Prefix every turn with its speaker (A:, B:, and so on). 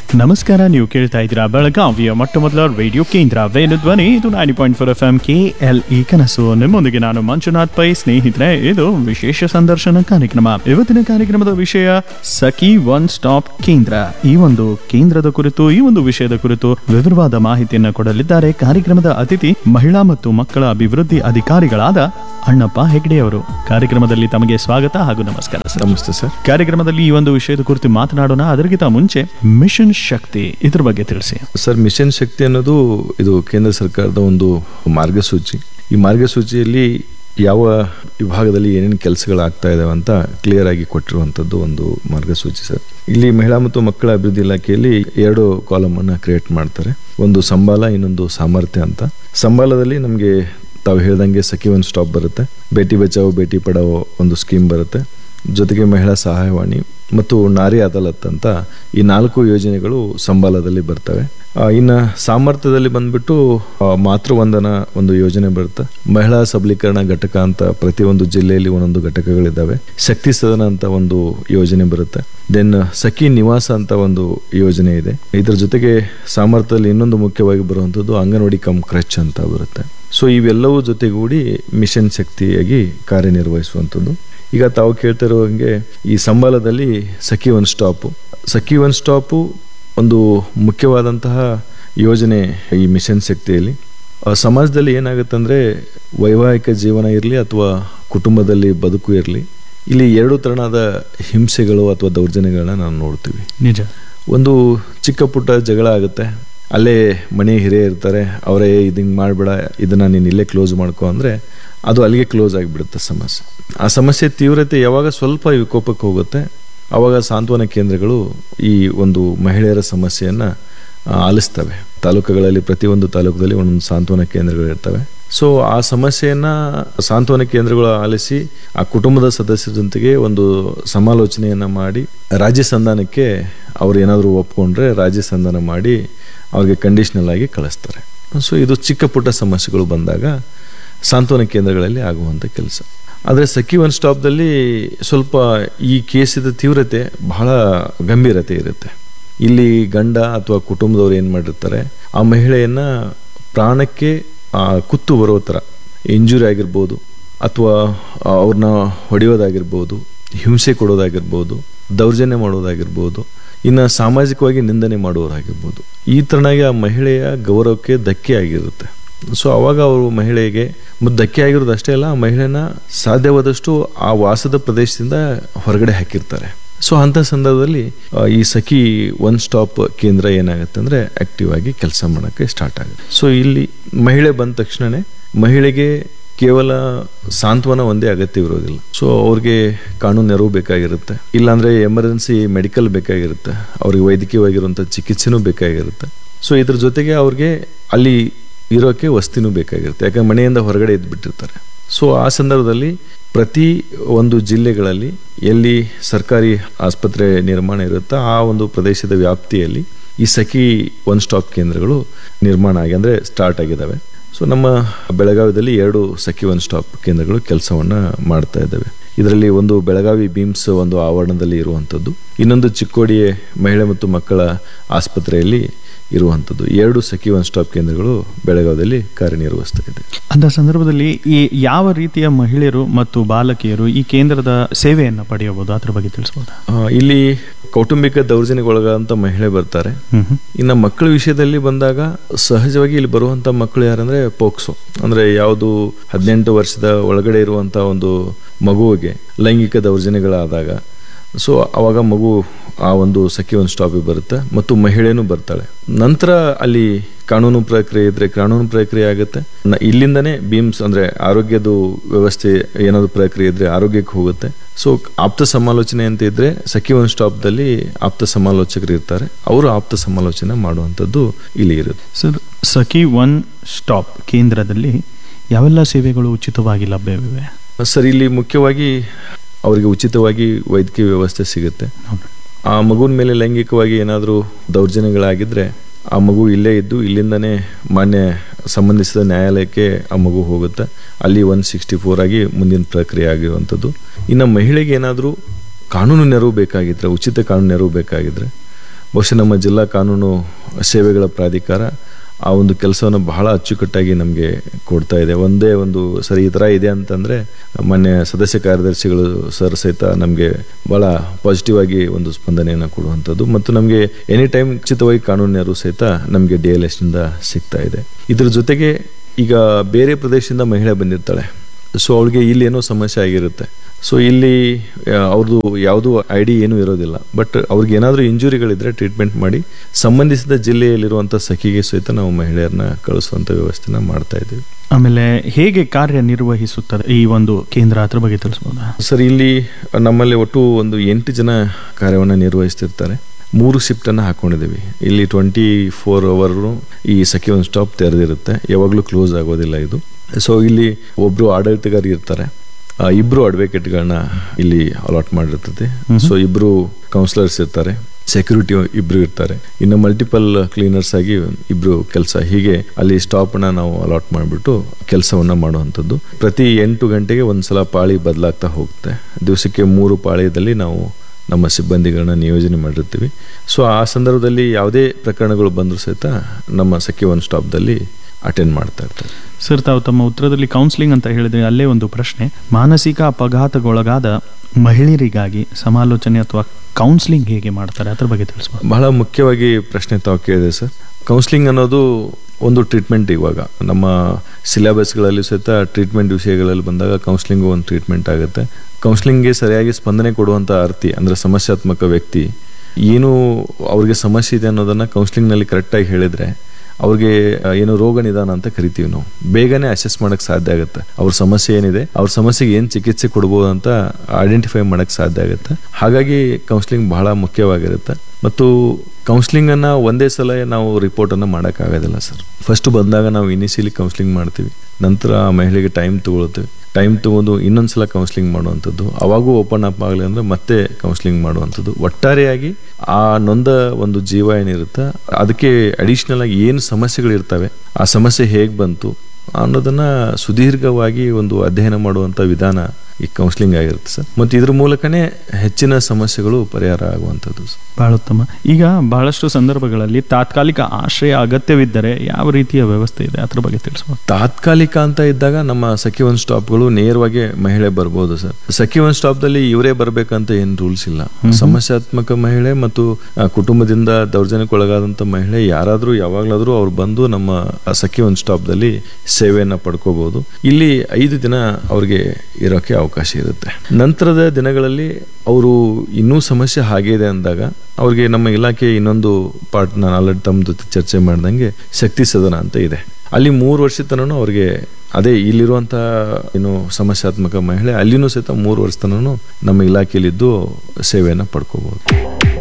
A: ನಮಸ್ಕಾರ ನೀವು ಕೇಳ್ತಾ ಇದ್ದೀರಾ ಬೆಳಗಾವಿಯ ಮೊಟ್ಟ ಮೊದಲ ರೇಡಿಯೋ ಕೇಂದ್ರ ವೇಣು ಧ್ವನಿ ಇದು nine point four F M K L E ಕನಸು ನಿಮ್ಮೊಂದಿಗೆ ನಾನು ಮಂಜುನಾಥ್ ಪೈ ಸ್ನೇಹಿತರೆ ಇದು ವಿಶೇಷ ಸಂದರ್ಶನ ಕಾರ್ಯಕ್ರಮ ಇವತ್ತಿನ ಕಾರ್ಯಕ್ರಮದ ವಿಷಯ ಸಖಿ ಒನ್ ಸ್ಟಾಪ್ ಕೇಂದ್ರ ಈ ಒಂದು ಕೇಂದ್ರದ ಕುರಿತು ಈ ಒಂದು ವಿಷಯದ ಕುರಿತು ವಿವರವಾದ ಮಾಹಿತಿಯನ್ನು ಕೊಡಲಿದ್ದಾರೆ ಕಾರ್ಯಕ್ರಮದ ಅತಿಥಿ ಮಹಿಳಾ ಮತ್ತು ಮಕ್ಕಳ ಅಭಿವೃದ್ಧಿ ಅಧಿಕಾರಿಗಳಾದ ಅಣ್ಣಪ್ಪ ಹೆಗ್ಡೆ ಅವರು ಕಾರ್ಯಕ್ರಮದಲ್ಲಿ ತಮಗೆ ಸ್ವಾಗತ ಹಾಗೂ ನಮಸ್ಕಾರ ಸರ್
B: ನಮಸ್ತೆ ಸರ್
A: ಕಾರ್ಯಕ್ರಮದಲ್ಲಿ ಈ ಒಂದು ವಿಷಯದ ಕುರಿತು ಮಾತನಾಡೋಣ ಅದರಿಗಿಂತ ಮುಂಚೆ ಮಿಷನ್ ಶಕ್ತಿ ಇದ್ರ ಬಗ್ಗೆ ತಿಳಿಸಿ
B: ಸರ್ ಮಿಷನ್ ಶಕ್ತಿ ಅನ್ನೋದು ಇದು ಕೇಂದ್ರ ಸರ್ಕಾರದ ಒಂದು ಮಾರ್ಗಸೂಚಿ ಈ ಮಾರ್ಗಸೂಚಿಯಲ್ಲಿ ಯಾವ ವಿಭಾಗದಲ್ಲಿ ಏನೇನು ಕೆಲಸಗಳಾಗ್ತಾ ಇದಾವೆ ಅಂತ ಕ್ಲಿಯರ್ ಆಗಿ ಕೊಟ್ಟಿರುವಂಥದ್ದು ಒಂದು ಮಾರ್ಗಸೂಚಿ ಸರ್ ಇಲ್ಲಿ ಮಹಿಳಾ ಮತ್ತು ಮಕ್ಕಳ ಅಭಿವೃದ್ಧಿ ಇಲಾಖೆಯಲ್ಲಿ ಎರಡು ಕಾಲಮ್ ಅನ್ನ ಕ್ರಿಯೇಟ್ ಮಾಡ್ತಾರೆ ಒಂದು ಸಂಬಾಲ ಇನ್ನೊಂದು ಸಾಮರ್ಥ್ಯ ಅಂತ ಸಂಬಾಲದಲ್ಲಿ ನಮಗೆ ತಾವು ಹೇಳ್ದಂಗೆ ಸಖಿ ಒಂದು ಸ್ಟಾಪ್ ಬರುತ್ತೆ ಬೇಟಿ ಬಚಾವೋ ಬೇಟಿ ಪಡಾವೋ ಒಂದು ಸ್ಕೀಮ್ ಬರುತ್ತೆ ಜೊತೆಗೆ ಮಹಿಳಾ ಸಹಾಯವಾಣಿ ಮತ್ತು ನಾರಿ ಅದಾಲತ್ ಅಂತ ಈ ನಾಲ್ಕು ಯೋಜನೆಗಳು ಸಂಬಾಲದಲ್ಲಿ ಬರ್ತವೆ ಆ, ಇನ್ನು ಸಾಮರ್ಥ್ಯದಲ್ಲಿ ಬಂದ್ಬಿಟ್ಟು ಆ, ಮಾತೃವಂದನ ಒಂದು ಯೋಜನೆ ಬರುತ್ತೆ ಮಹಿಳಾ ಸಬಲೀಕರಣ ಘಟಕ ಅಂತ ಪ್ರತಿಯೊಂದು ಜಿಲ್ಲೆಯಲ್ಲಿ ಒಂದೊಂದು ಘಟಕಗಳಿದ್ದಾವೆ ಶಕ್ತಿ ಸದನ ಅಂತ ಒಂದು ಯೋಜನೆ ಬರುತ್ತೆ ದೆನ್ ಸಖಿ ನಿವಾಸ ಅಂತ ಒಂದು ಯೋಜನೆ ಇದೆ ಇದರ ಜೊತೆಗೆ ಸಾಮರ್ಥ್ಯದಲ್ಲಿ ಇನ್ನೊಂದು ಮುಖ್ಯವಾಗಿ ಬರುವಂಥದ್ದು ಅಂಗನವಾಡಿ ಕಮ್ ಕ್ರಚ್ ಅಂತ ಬರುತ್ತೆ ಸೊ ಇವೆಲ್ಲವೂ ಜೊತೆಗೂಡಿ ಮಿಷನ್ ಶಕ್ತಿಯಾಗಿ ಕಾರ್ಯನಿರ್ವಹಿಸುವಂಥದ್ದು ಈಗ ತಾವು ಕೇಳ್ತಿರೋ ಹಂಗೆ ಈ ಸಂಬಳದಲ್ಲಿ Sakhi one stop Sakhi one stop ಒಂದು ಮುಖ್ಯವಾದಂತಹ ಯೋಜನೆ ಈ ಮಿಷನ್ ಶಕ್ತಿಯಲ್ಲಿ ಆ, ಸಮಾಜದಲ್ಲಿ ಏನಾಗುತ್ತಂದ್ರೆ ವೈವಾಹಿಕ ಜೀವನ ಇರಲಿ ಅಥವಾ ಕುಟುಂಬದಲ್ಲಿ ಬದುಕು ಇರಲಿ ಇಲ್ಲಿ ಎರಡು ತರನಾದ ಹಿಂಸೆಗಳು ಅಥವಾ ದೌರ್ಜನ್ಯಗಳನ್ನ ನಾವು ನೋಡ್ತೀವಿ
A: ನಿಜ
B: ಒಂದು ಚಿಕ್ಕ ಪುಟ್ಟ ಜಗಳ ಆಗುತ್ತೆ ಅಲ್ಲೇ ಮನೆ ಹಿರಿಯ ಇರ್ತಾರೆ ಅವರೇ ಇದು ಹಿಂಗೆ ಮಾಡಬೇಡ ಇದನ್ನ ನೀನು ಇಲ್ಲೇ ಕ್ಲೋಸ್ ಮಾಡ್ಕೊ ಅಂದರೆ ಅದು ಅಲ್ಲಿಗೆ ಕ್ಲೋಸ್ ಆಗಿಬಿಡುತ್ತೆ ಸಮಸ್ಯೆ ಆ ಸಮಸ್ಯೆ ತೀವ್ರತೆ ಯಾವಾಗ ಸ್ವಲ್ಪ ವಿಕೋಪಕ್ಕೆ ಹೋಗುತ್ತೆ ಆವಾಗ ಸಾಂತ್ವನ ಕೇಂದ್ರಗಳು ಈ ಒಂದು ಮಹಿಳೆಯರ ಸಮಸ್ಯೆಯನ್ನು ಆಲಿಸ್ತವೆ ತಾಲೂಕುಗಳಲ್ಲಿ ಪ್ರತಿಯೊಂದು ತಾಲೂಕದಲ್ಲಿ ಒಂದೊಂದು ಸಾಂತ್ವನ ಕೇಂದ್ರಗಳು ಇರ್ತವೆ ಸೊ ಆ ಸಮಸ್ಯೆಯನ್ನ ಸಾಂತ್ವನ ಕೇಂದ್ರಗಳು ಆಲಿಸಿ ಆ ಕುಟುಂಬದ ಸದಸ್ಯರ ಜೊತೆಗೆ ಒಂದು ಸಮಾಲೋಚನೆಯನ್ನ ಮಾಡಿ ರಾಜ್ಯ ಸಂಧಾನಕ್ಕೆ ಅವ್ರು ಏನಾದರೂ ಒಪ್ಕೊಂಡ್ರೆ ರಾಜ್ಯ ಸಂಧಾನ ಮಾಡಿ ಅವ್ರಿಗೆ ಕಂಡೀಷನಲ್ ಆಗಿ ಕಳಿಸ್ತಾರೆ ಸೊ ಇದು ಚಿಕ್ಕ ಪುಟ್ಟ ಸಮಸ್ಯೆಗಳು ಬಂದಾಗ ಸಾಂತ್ವನ ಕೇಂದ್ರಗಳಲ್ಲಿ ಆಗುವಂಥ ಕೆಲಸ ಆದರೆ ಸಖಿ ಒನ್ ಸ್ಟಾಪ್ದಲ್ಲಿ ಸ್ವಲ್ಪ ಈ ಕೇಸಿದ ತೀವ್ರತೆ ಬಹಳ ಗಂಭೀರತೆ ಇರುತ್ತೆ ಇಲ್ಲಿ ಗಂಡ ಅಥವಾ ಕುಟುಂಬದವ್ರು ಏನು ಮಾಡಿರ್ತಾರೆ ಆ ಮಹಿಳೆಯನ್ನ ಪ್ರಾಣಕ್ಕೆ ಆ, ಕುತ್ತು ಬರೋ ಥರ ಇಂಜುರಿ ಆಗಿರ್ಬೋದು ಅಥವಾ ಅವ್ರನ್ನ ಹೊಡೆಯೋದಾಗಿರ್ಬೋದು ಹಿಂಸೆ ಕೊಡೋದಾಗಿರ್ಬೋದು ದೌರ್ಜನ್ಯ ಮಾಡೋದಾಗಿರ್ಬೋದು ಇನ್ನು ಸಾಮಾಜಿಕವಾಗಿ ನಿಂದನೆ ಮಾಡೋದಾಗಿರ್ಬೋದು ಈ ತರನಾಗಿ ಆ ಮಹಿಳೆಯ ಗೌರವಕ್ಕೆ ಧಕ್ಕೆ ಆಗಿರುತ್ತೆ ಸೊ ಅವಾಗ ಅವರು ಮಹಿಳೆಗೆ ಮತ್ತು ಧಕ್ಕೆ ಆಗಿರೋದು ಅಷ್ಟೇ ಅಲ್ಲ ಆ ಮಹಿಳೆನ ಸಾಧ್ಯವಾದಷ್ಟು ಆ ವಾಸದ ಪ್ರದೇಶದಿಂದ ಹೊರಗಡೆ ಹಾಕಿರ್ತಾರೆ ಸೊ ಅಂಥ ಸಂದರ್ಭದಲ್ಲಿ ಆ, ಈ ಸಖಿ ಒನ್ ಸ್ಟಾಪ್ ಕೇಂದ್ರ ಏನಾಗುತ್ತೆ ಅಂದರೆ ಆಕ್ಟಿವ್ ಆಗಿ ಕೆಲಸ ಮಾಡೋಕ್ಕೆ ಸ್ಟಾರ್ಟ್ ಆಗುತ್ತೆ ಸೊ ಇಲ್ಲಿ ಮಹಿಳೆ ಬಂದ ತಕ್ಷಣನೇ ಮಹಿಳೆಗೆ ಕೇವಲ ಸಾಂತ್ವನ ಒಂದೇ ಅಗತ್ಯ ಇರೋದಿಲ್ಲ ಸೊ ಅವ್ರಿಗೆ ಕಾನೂನು ನೆರವು ಬೇಕಾಗಿರುತ್ತೆ ಇಲ್ಲಾಂದ್ರೆ ಎಮರ್ಜೆನ್ಸಿ ಮೆಡಿಕಲ್ ಬೇಕಾಗಿರುತ್ತೆ ಅವ್ರಿಗೆ ವೈದ್ಯಕೀಯವಾಗಿರುವಂಥ ಚಿಕಿತ್ಸೆನೂ ಬೇಕಾಗಿರುತ್ತೆ ಸೊ ಇದ್ರ ಜೊತೆಗೆ ಅವ್ರಿಗೆ ಅಲ್ಲಿ ಇರೋಕ್ಕೆ ವಸ್ತಿನೂ ಬೇಕಾಗಿರುತ್ತೆ ಯಾಕಂದ್ರೆ ಮನೆಯಿಂದ ಹೊರಗಡೆ ಇದ್ಬಿಟ್ಟಿರ್ತಾರೆ ಸೊ ಆ ಸಂದರ್ಭದಲ್ಲಿ ಪ್ರತಿ ಒಂದು ಜಿಲ್ಲೆಗಳಲ್ಲಿ ಎಲ್ಲಿ ಸರ್ಕಾರಿ ಆಸ್ಪತ್ರೆ ನಿರ್ಮಾಣ ಇರುತ್ತೋ ಆ ಒಂದು ಪ್ರದೇಶದ ವ್ಯಾಪ್ತಿಯಲ್ಲಿ ಈ ಸಖಿ ಒನ್ ಸ್ಟಾಪ್ ಕೇಂದ್ರಗಳು ನಿರ್ಮಾಣ ಆಗಿ ಅಂದರೆ ಸ್ಟಾರ್ಟ್ ಆಗಿದ್ದಾವೆ ಸೊ ನಮ್ಮ ಬೆಳಗಾವಿಯಲ್ಲಿ ಎರಡು ಸಖಿ ಒನ್ ಸ್ಟಾಪ್ ಕೇಂದ್ರಗಳು ಕೆಲಸವನ್ನು ಮಾಡ್ತಾ ಇದ್ದಾವೆ ಇದರಲ್ಲಿ ಒಂದು ಬೆಳಗಾವಿ ಬೀಮ್ಸ್ ಒಂದು ಆವರಣದಲ್ಲಿ ಇರುವಂಥದ್ದು ಇನ್ನೊಂದು ಚಿಕ್ಕೋಡಿ ಮಹಿಳೆ ಮತ್ತು ಮಕ್ಕಳ ಆಸ್ಪತ್ರೆಯಲ್ಲಿ ಇರುವಂಥದ್ದು ಎರಡು ಸಖಿ ಒನ್ ಸ್ಟಾಪ್ ಕೇಂದ್ರಗಳು ಬೆಳಗಾವಿಯಲ್ಲಿ ಕಾರ್ಯನಿರ್ವಹಿಸ್ತಾ ಇದೆ
A: ಅಂತ ಸಂದರ್ಭದಲ್ಲಿ ಈ ಯಾವ ರೀತಿಯ ಮಹಿಳೆಯರು ಮತ್ತು ಬಾಲಕಿಯರು ಈ ಕೇಂದ್ರದ ಸೇವೆಯನ್ನು ಪಡೆಯಬಹುದು ಅದ್ರ ಬಗ್ಗೆ ತಿಳಿಸ್ಬೋದಾ
B: ಆ, ಇಲ್ಲಿ ಕೌಟುಂಬಿಕ ದೌರ್ಜನ್ಯಗೊಳಗಾದಂಥ ಮಹಿಳೆ ಬರ್ತಾರೆ
A: ಹ್ಮ್ ಹ್ಮ್.
B: ಇನ್ನು ಮಕ್ಕಳ ವಿಷಯದಲ್ಲಿ ಬಂದಾಗ ಸಹಜವಾಗಿ ಇಲ್ಲಿ ಬರುವಂಥ ಮಕ್ಕಳು ಯಾರಂದ್ರೆ ಪೋಕ್ಸೋ ಅಂದ್ರೆ ಯಾವುದು ಹದಿನೆಂಟು ವರ್ಷದ ಒಳಗಡೆ ಇರುವಂಥ ಒಂದು ಮಗುವಿಗೆ ಲೈಂಗಿಕ ದೌರ್ಜನ್ಯಗಳಾದಾಗ ಸೊ ಅವಾಗ ಮಗು ಆ ಒಂದು ಸಖಿ ಒಂದು ಸ್ಟಾಪಿಗೆ ಬರುತ್ತೆ ಮತ್ತು ಮಹಿಳೆನೂ ಬರ್ತಾಳೆ ನಂತರ ಅಲ್ಲಿ ಕಾನೂನು ಪ್ರಕ್ರಿಯೆ ಇದ್ರೆ ಕಾನೂನು ಪ್ರಕ್ರಿಯೆ ಆಗುತ್ತೆ ನ- ಇಲ್ಲಿಂದನೇ ಬೀಮ್ಸ್ ಅಂದ್ರೆ ಆರೋಗ್ಯದ ವ್ಯವಸ್ಥೆ ಏನಾದ್ರು ಪ್ರಕ್ರಿಯೆ ಇದ್ರೆ ಆರೋಗ್ಯಕ್ಕೆ ಹೋಗುತ್ತೆ ಸೊ ಆಪ್ತ ಸಮಾಲೋಚನೆ ಅಂತ ಇದ್ರೆ ಸಖಿ ಒಂದು ಸ್ಟಾಪ್ದಲ್ಲಿ ಆಪ್ತ ಸಮಾಲೋಚಕರು ಇರ್ತಾರೆ ಅವರು ಆಪ್ತ ಸಮಾಲೋಚನೆ ಮಾಡುವಂಥದ್ದು ಇಲ್ಲಿ ಇರುತ್ತೆ
A: ಸರ್ ಸಖಿ ಒನ್ ಸ್ಟಾಪ್ ಕೇಂದ್ರದಲ್ಲಿ ಯಾವೆಲ್ಲ ಸೇವೆಗಳು ಉಚಿತವಾಗಿ ಲಭ್ಯವಿವೆ
B: ಸರ್ ಇಲ್ಲಿ ಮುಖ್ಯವಾಗಿ ಅವರಿಗೆ ಉಚಿತವಾಗಿ ವೈದ್ಯಕೀಯ ವ್ಯವಸ್ಥೆ ಸಿಗುತ್ತೆ
A: ಹೌದು.
B: ಆ ಮಗುವಿನ ಮೇಲೆ ಲೈಂಗಿಕವಾಗಿ ಏನಾದರೂ ದೌರ್ಜನ್ಯಗಳಾಗಿದ್ದರೆ ಆ ಮಗು ಇಲ್ಲೇ ಇದ್ದು ಇಲ್ಲಿಂದನೇ ಮಾನ್ಯ ಸಂಬಂಧಿಸಿದ ನ್ಯಾಯಾಲಯಕ್ಕೆ ಆ ಮಗು ಹೋಗುತ್ತೆ ಅಲ್ಲಿ ಒನ್ ಸಿಕ್ಸ್ಟಿ ಫೋರ್ ಆಗಿ ಮುಂದಿನ ಪ್ರಕ್ರಿಯೆ ಆಗಿರುವಂಥದ್ದು ಇನ್ನು ಮಹಿಳೆಗೆ ಏನಾದರೂ ಕಾನೂನು ನೆರವು ಬೇಕಾಗಿದ್ದರೆ ಉಚಿತ ಕಾನೂನು ನೆರವು ಬೇಕಾಗಿದ್ದರೆ ಬಹುಶಃ ನಮ್ಮ ಜಿಲ್ಲಾ ಕಾನೂನು ಸೇವೆಗಳ ಪ್ರಾಧಿಕಾರ ಆ ಒಂದು ಕೆಲಸವನ್ನು ಬಹಳ ಅಚ್ಚುಕಟ್ಟಾಗಿ ನಮಗೆ ಕೊಡ್ತಾ ಇದೆ ಒಂದೇ ಒಂದು ಸರಿ ಈ ಥರ ಇದೆ ಅಂತಂದರೆ ಮೊನ್ನೆ ಸದಸ್ಯ ಕಾರ್ಯದರ್ಶಿಗಳು ಸರ್ ಸಹಿತ ನಮಗೆ ಭಾಳ ಪಾಸಿಟಿವ್ ಆಗಿ ಒಂದು ಸ್ಪಂದನೆಯನ್ನು ಕೊಡುವಂಥದ್ದು ಮತ್ತು ನಮಗೆ ಎನಿ ಟೈಮ್ ಉಚಿತವಾಗಿ ಕಾನೂನು ನೆರವು ಸಹಿತ ನಮಗೆ ಡಿ ಎಲ್ ಎಸ್ನಿಂದ ಸಿಗ್ತಾ ಇದೆ ಇದ್ರ ಜೊತೆಗೆ ಈಗ ಬೇರೆ ಪ್ರದೇಶದಿಂದ ಮಹಿಳೆ ಬಂದಿರ್ತಾಳೆ ಸೊ ಅವಳಿಗೆ ಇಲ್ಲಿ ಏನೋ ಸಮಸ್ಯೆ ಆಗಿರುತ್ತೆ ಸೊ ಇಲ್ಲಿ ಆ, ಅವ್ರದ್ದು ಯಾವುದೂ ಐ ಡಿ ಏನೂ ಇರೋದಿಲ್ಲ ಬಟ್ ಅವ್ರಿಗೆ ಏನಾದರೂ ಇಂಜುರಿಗಳಿದ್ರೆ ಟ್ರೀಟ್ಮೆಂಟ್ ಮಾಡಿ ಸಂಬಂಧಿಸಿದ ಜಿಲ್ಲೆಯಲ್ಲಿರುವಂಥ ಸಖಿಗೆ ಸಹಿತ ನಾವು ಮಹಿಳೆಯರನ್ನ ಕಳಿಸುವಂಥ ವ್ಯವಸ್ಥೆನ ಮಾಡ್ತಾ ಇದ್ದೀವಿ
A: ಆಮೇಲೆ ಹೇಗೆ ಕಾರ್ಯನಿರ್ವಹಿಸುತ್ತದೆ ಈ ಒಂದು ಕೇಂದ್ರ ಅದ್ರ ಬಗ್ಗೆ ತಿಳಿಸ್ಬೋದಾ
B: ಸರ್ ಇಲ್ಲಿ ನಮ್ಮಲ್ಲಿ ಒಟ್ಟು ಒಂದು ಎಂಟು ಜನ ಕಾರ್ಯವನ್ನು ನಿರ್ವಹಿಸ್ತಿರ್ತಾರೆ ಮೂರು ಶಿಫ್ಟನ್ನು ಹಾಕೊಂಡಿದ್ದೀವಿ ಇಲ್ಲಿ ಟ್ವೆಂಟಿ ಫೋರ್ ಅವರು ಈ ಸಖಿ ಒಂದು ಸ್ಟಾಪ್ ತೆರೆದಿರುತ್ತೆ ಯಾವಾಗಲೂ ಕ್ಲೋಸ್ ಆಗೋದಿಲ್ಲ ಇದು ಸೊ ಇಲ್ಲಿ ಒಬ್ಬರು ಆಡಳಿತಗಾರಿ ಇರ್ತಾರೆ ಆ, ಇಬ್ರು ಅಡ್ವೊಕೇಟ್ಗಳನ್ನ ಇಲ್ಲಿ ಅಲಾಟ್ ಮಾಡಿರ್ತದೆ ಸೊ ಇಬ್ರು ಕೌನ್ಸಿಲರ್ಸ್ ಇರ್ತಾರೆ ಸೆಕ್ಯೂರಿಟಿ ಇಬ್ರು ಇರ್ತಾರೆ ಇನ್ನು ಮಲ್ಟಿಪಲ್ ಕ್ಲೀನರ್ಸ್ ಆಗಿ ಇಬ್ರು ಕೆಲಸ ಹೀಗೆ ಅಲ್ಲಿ ಸ್ಟಾಪ್ನ ನಾವು ಅಲಾಟ್ ಮಾಡಿಬಿಟ್ಟು ಕೆಲಸವನ್ನ ಮಾಡುವಂಥದ್ದು ಪ್ರತಿ ಎಂಟು ಗಂಟೆಗೆ ಒಂದ್ಸಲ ಪಾಳಿ ಬದಲಾಗ್ತಾ ಹೋಗುತ್ತೆ ದಿವಸಕ್ಕೆ ಮೂರು ಪಾಳ್ಯದಲ್ಲಿ ನಾವು ನಮ್ಮ ಸಿಬ್ಬಂದಿಗಳನ್ನ ನಿಯೋಜನೆ ಮಾಡಿರ್ತೀವಿ ಸೊ ಆ ಸಂದರ್ಭದಲ್ಲಿ ಯಾವುದೇ ಪ್ರಕರಣಗಳು ಬಂದರೂ ಸಹಿತ ನಮ್ಮ ಸಖಿ ಒನ್ ಸ್ಟಾಪ್ದಲ್ಲಿ ಅಟೆಂಡ್ ಮಾಡ್ತಾ ಇರ್ತಾರೆ
A: ಸರ್ ತಾವು ತಮ್ಮ ಉತ್ತರದಲ್ಲಿ ಕೌನ್ಸಿಲಿಂಗ್ ಅಂತ ಹೇಳಿದ್ರೆ ಅಲ್ಲೇ ಒಂದು ಪ್ರಶ್ನೆ ಮಾನಸಿಕ ಅಪಘಾತಗೊಳಗಾದ ಮಹಿಳೆಯರಿಗಾಗಿ ಸಮಾಲೋಚನೆ ಅಥವಾ ಕೌನ್ಸಿಲಿಂಗ್ ಹೇಗೆ ಮಾಡ್ತಾರೆ ಅದ್ರ ಬಗ್ಗೆ ತಿಳಿಸ್ಬೋದು
B: ಬಹಳ ಮುಖ್ಯವಾಗಿ ಪ್ರಶ್ನೆ ತಾವು ಕೇಳಿದೆ ಸರ್ ಕೌನ್ಸಿಲಿಂಗ್ ಅನ್ನೋದು ಒಂದು ಟ್ರೀಟ್ಮೆಂಟ್ ಇವಾಗ ನಮ್ಮ ಸಿಲೆಬಸ್ಗಳಲ್ಲಿ ಸಹಿತ ಟ್ರೀಟ್ಮೆಂಟ್ ವಿಷಯಗಳಲ್ಲಿ ಬಂದಾಗ ಕೌನ್ಸಿಲಿಂಗ್ ಒಂದು ಟ್ರೀಟ್ಮೆಂಟ್ ಆಗುತ್ತೆ ಕೌನ್ಸಿಲಿಂಗ್ಗೆ ಸರಿಯಾಗಿ ಸ್ಪಂದನೆ ಕೊಡುವಂಥ ಅರ್ಥಿ ಅಂದರೆ ಸಮಸ್ಯಾತ್ಮಕ ವ್ಯಕ್ತಿ ಏನು ಅವ್ರಿಗೆ ಸಮಸ್ಯೆ ಇದೆ ಅನ್ನೋದನ್ನು ಕೌನ್ಸಿಲಿಂಗ್ನಲ್ಲಿ ಕರೆಕ್ಟಾಗಿ ಹೇಳಿದರೆ ಅವ್ರಿಗೆ ಆ, ಏನು ರೋಗ ನಿದಾನ ಅಂತ ಕರಿತೀವಿ ನಾವು ಬೇಗನೆ ಅಸೆಸ್ ಮಾಡಕ್ ಸಾಧ್ಯ ಆಗುತ್ತೆ ಅವ್ರ ಸಮಸ್ಯೆ ಏನಿದೆ ಅವ್ರ ಸಮಸ್ಯೆಗೆ ಏನು ಚಿಕಿತ್ಸೆ ಕೊಡ್ಬೋದು ಅಂತ ಐಡೆಂಟಿಫೈ ಮಾಡಕ್ ಸಾಧ್ಯ ಆಗುತ್ತೆ ಹಾಗಾಗಿ ಕೌನ್ಸಿಲಿಂಗ್ ಬಹಳ ಮುಖ್ಯವಾಗಿರುತ್ತೆ ಮತ್ತು ಕೌನ್ಸಿಲಿಂಗ್ ಅನ್ನ ಒಂದೇ ಸಲ ನಾವು ರಿಪೋರ್ಟ್ ಅನ್ನ ಮಾಡೋಕ್ಕಾಗೋದಿಲ್ಲ ಸರ್ ಫಸ್ಟ್ ಬಂದಾಗ ನಾವು ಇನಿಷಿಯಲಿ ಕೌನ್ಸಿಲಿಂಗ್ ಮಾಡ್ತೀವಿ ನಂತರ ಆ ಮಹಿಳೆಗೆ ಟೈಮ್ ತಗೊಳ್ತೀವಿ ಟೈಮ್ ತಗೊಂಡು ಇನ್ನೊಂದ್ಸಲ ಕೌನ್ಸಿಲಿಂಗ್ ಮಾಡುವಂಥದ್ದು ಅವಾಗೂ ಓಪನ್ ಅಪ್ ಆಗಲಿ ಅಂದ್ರೆ ಮತ್ತೆ ಕೌನ್ಸಿಲಿಂಗ್ ಮಾಡುವಂಥದ್ದು ಒಟ್ಟಾರೆಯಾಗಿ ಆ ನೊಂದ ಒಂದು ಜೀವ ಏನಿರುತ್ತೆ ಅದಕ್ಕೆ ಅಡಿಷ್ನಲ್ ಆಗಿ ಏನು ಸಮಸ್ಯೆಗಳಿರ್ತವೆ ಆ ಸಮಸ್ಯೆ ಹೇಗೆ ಬಂತು ಅನ್ನೋದನ್ನ ಸುದೀರ್ಘವಾಗಿ ಒಂದು ಅಧ್ಯಯನ ಮಾಡುವಂಥ ವಿಧಾನ ಈ ಕೌನ್ಸಿಲಿಂಗ್ ಆಗಿರುತ್ತೆ ಸರ್ ಮತ್ತು ಇದ್ರ ಮೂಲಕನೇ ಹೆಚ್ಚಿನ ಸಮಸ್ಯೆಗಳು ಪರಿಹಾರ ಆಗುವಂಥದ್ದು ಸರ್
A: ಬಹಳ ಉತ್ತಮ ಈಗ ಬಹಳಷ್ಟು ಸಂದರ್ಭಗಳಲ್ಲಿ ತಾತ್ಕಾಲಿಕ ಆಶ್ರಯ ಅಗತ್ಯವಿದ್ದರೆ ಯಾವ ರೀತಿಯ ವ್ಯವಸ್ಥೆ ಇದೆ ಅದ್ರ ಬಗ್ಗೆ ತಿಳಿಸ್ಬೋದು
B: ತಾತ್ಕಾಲಿಕ ಅಂತ ಇದ್ದಾಗ ನಮ್ಮ ಸಖಿ ಒನ್ ಸ್ಟಾಪ್ಗಳು ನೇರವಾಗಿ ಮಹಿಳೆ ಬರ್ಬೋದು ಸರ್ ಸಖಿ ಒನ್ ಸ್ಟಾಪ್ದಲ್ಲಿ ಇವರೇ ಬರ್ಬೇಕಂತ ಏನು ರೂಲ್ಸ್ ಇಲ್ಲ ಸಮಸ್ಯಾತ್ಮಕ ಮಹಿಳೆ ಮತ್ತು ಆ, ಕುಟುಂಬದಿಂದ ದೌರ್ಜನ್ಯಕ್ಕೊಳಗಾದಂಥ ಮಹಿಳೆ ಯಾರಾದರೂ ಯಾವಾಗಲಾದರೂ ಅವ್ರು ಬಂದು ನಮ್ಮ ಆ ಸಖಿ ಒನ್ ಸ್ಟಾಪ್ದಲ್ಲಿ ಸೇವೆಯನ್ನು ಪಡ್ಕೋಬಹುದು ಇಲ್ಲಿ ಐದು ದಿನ ಅವ್ರಿಗೆ ಇರೋಕೆ ಅವಕಾಶ ಇರುತ್ತೆ ನಂತರದ ದಿನಗಳಲ್ಲಿ ಅವರು ಇನ್ನೂ ಸಮಸ್ಯೆ ಹಾಗೆ ಇದೆ ಅಂದಾಗ ಅವ್ರಿಗೆ ನಮ್ಮ ಇಲಾಖೆ ಇನ್ನೊಂದು ಪಾರ್ಟ್ ನಾನು ಆಲ್ರೆಡಿ ತಮ್ಮ ಜೊತೆ ಚರ್ಚೆ ಮಾಡ್ದಂಗೆ ಶಕ್ತಿ ಸದನ ಅಂತ ಇದೆ ಅಲ್ಲಿ ಮೂರು ವರ್ಷದ ತನಕ ಅವ್ರಿಗೆ ಅದೇ ಇಲ್ಲಿರುವಂಥ ಏನು ಸಮಸ್ಯಾತ್ಮಕ ಮಹಿಳೆ ಅಲ್ಲಿನೂ ಸಹಿತ ಮೂರು ವರ್ಷ ತನಕ ನಮ್ಮ ಇಲಾಖೆಯಲ್ಲಿದ್ದು ಸೇವೆಯನ್ನು ಪಡ್ಕೋಬಹುದು